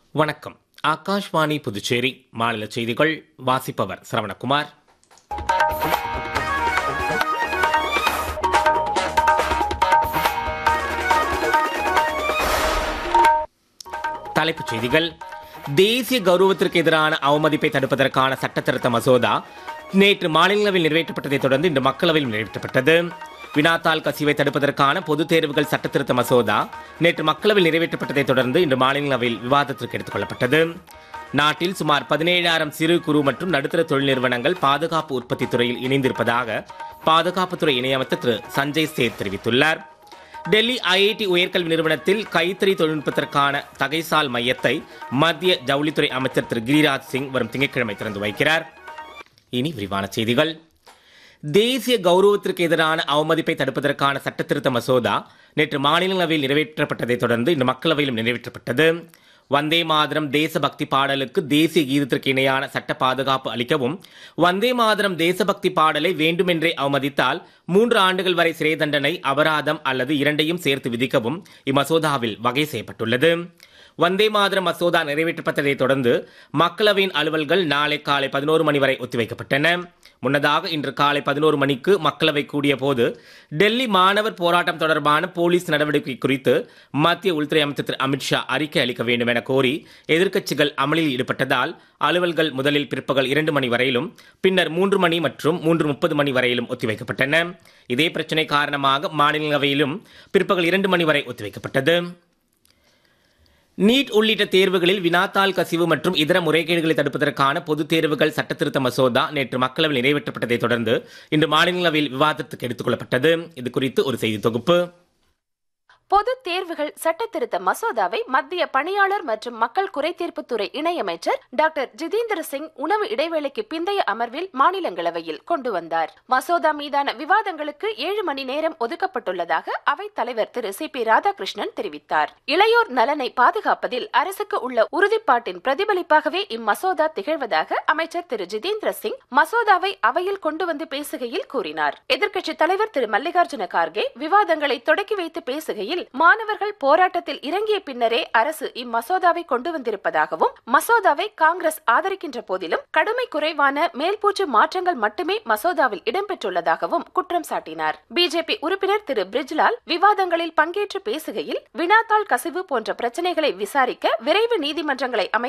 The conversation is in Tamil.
வணக்கம் ஆகாஷ்வாணி புதுச்சேரி மாநில செய்திகள் வாசிப்பவர் சரவணகுமார் தலைப்புச் செய்திகள் தேசிய கௌரவத்திற்கு எதிரான அவமதிப்பை தடுப்பதற்கான சட்ட திருத்த மசோதா நேற்று மாநிலங்களவையில் நிறைவேற்றப்பட்டதைத் தொடர்ந்து இன்று மக்களவையில் நிறைவேற்றப்பட்டது வினாத்தாள் கசிவை தடுப்பதற்கான பொதுத் தேர்வுகள் சட்ட திருத்த மசோதா நேற்று மக்களவையில் நிறைவேற்றப்பட்டதைத் தொடர்ந்து இன்று மாநிலங்களவையில் விவாதத்திற்கு எடுத்துக் கொள்ளப்பட்டது நாட்டில் சுமார் பதினேழாயிரம் சிறு குறு மற்றும் நடுத்தர தொழில் நிறுவனங்கள் பாதுகாப்பு உற்பத்தி துறையில் இணைந்திருப்பதாக பாதுகாப்புத்துறை இணையமைச்சர் திரு சஞ்சய் சேத் தெரிவித்துள்ளார் டெல்லி ஐஐடி உயர்கல்வி நிறுவனத்தில் கைத்தறி தொழில்நுட்பத்திற்கான தகைசால் மையத்தை மத்திய ஜவுளித்துறை அமைச்சர் திரு கிரிராஜ் சிங் வரும் திங்கட்கிழமை திறந்து வைக்கிறார் இனி விரிவான செய்திகள் தேசிய கௌரவத்திற்கு எதிரான அவமதிப்பை தடுப்பதற்கான சட்ட திருத்த மசோதா நேற்று மாநிலங்களவையில் நிறைவேற்றப்பட்டதைத் தொடர்ந்து இன்று மக்களவையிலும் நிறைவேற்றப்பட்டது வந்தே மாதரம் தேசபக்தி பாடலுக்கு தேசிய கீதத்திற்கு இணையான சட்ட பாதுகாப்பு அளிக்கவும் வந்தே மாதரம் தேசபக்தி பாடலை வேண்டுமென்றே அவமதித்தால் மூன்று ஆண்டுகள் வரை சிறை தண்டனை அபராதம் அல்லது இரண்டையும் சேர்த்து விதிக்கவும் இம்மசோதாவில் வகை செய்யப்பட்டுள்ளது வந்தே மாதரம் மசோதா நிறைவேற்றப்பட்டதைத் தொடர்ந்து மக்களவையின் அலுவல்கள் நாளை காலை பதினோரு மணி வரை ஒத்திவைக்கப்பட்டன முன்னதாக இன்று காலை பதினோரு மணிக்கு மக்களவை கூடிய போது டெல்லி மாணவர் போராட்டம் தொடர்பான போலீஸ் நடவடிக்கை குறித்து மத்திய உள்துறை அமைச்சர் திரு அமித்ஷா அறிக்கை அளிக்க வேண்டும் என கோரி எதிர்க்கட்சிகள் அமளியில் ஈடுபட்டதால் அலுவல்கள் முதலில் பிற்பகல் இரண்டு மணி வரையிலும் பின்னர் மூன்று மணி மற்றும் மூன்று முப்பது மணி வரையிலும் ஒத்திவைக்கப்பட்டன இதே பிரச்சினை காரணமாக மாநிலங்களவையிலும் பிற்பகல் இரண்டு மணி வரை ஒத்திவைக்கப்பட்டது நீட் உள்ளிட்ட தேர்வுகளில் வினாத்தாள் கசிவு மற்றும் இதர முறைகேடுகளை தடுப்பதற்கான பொதுத் தேர்வுகள் சட்டத்திருத்த மசோதா நேற்று மக்களவையில் நிறைவேற்றப்பட்டதைத் தொடர்ந்து இன்று மாநிலங்களவையில் விவாதத்துக்கு எடுத்துக் கொள்ளப்பட்டது இது குறித்து ஒரு செய்தி தொகுப்பு பொது தேர்வுகள் சட்ட திருத்த மசோதாவை மத்திய பணியாளர் மற்றும் மக்கள் குறைதீர்ப்புத்துறை இணையமைச்சர் டாக்டர் ஜிதேந்திர சிங் உணவு இடைவேளைக்கு பிந்தைய அமர்வில் மாநிலங்களவையில் கொண்டு வந்தார் மசோதா மீதான விவாதங்களுக்கு ஏழு மணி நேரம் ஒதுக்கப்பட்டுள்ளதாக அவைத் தலைவர் திரு சி பி ராதாகிருஷ்ணன் தெரிவித்தார் இளையோர் நலனை பாதுகாப்பதில் அரசுக்கு உள்ள உறுதிப்பாட்டின் பிரதிபலிப்பாகவே இம்மசோதா திகழ்வதாக அமைச்சர் திரு ஜிதேந்திர சிங் மசோதாவை அவையில் கொண்டு வந்து பேசுகையில் கூறினார் எதிர்க்கட்சித் தலைவர் திரு மல்லிகார்ஜுன கார்கே விவாதங்களை தொடக்கி வைத்து பேசுகையில் மாணவர்கள் போராட்டத்தில் இறங்கிய பின்னரே அரசு இம்மசோதாவை கொண்டு வந்திருப்பதாகவும் மசோதாவை காங்கிரஸ் ஆதரிக்கின்ற போதிலும் கடுமை குறைவான மேல்பூச்சு மாற்றங்கள் மட்டுமே மசோதாவில் இடம்பெற்றுள்ளதாகவும் குற்றம் சாட்டினார் பிஜேபி உறுப்பினர் திரு பிரிஜ்லால் விவாதங்களில் பங்கேற்று பேசுகையில் வினாத்தாள் கசிவு போன்ற பிரச்சனைகளை விசாரிக்க விரைவு நீதிமன்றங்களை அமைக்க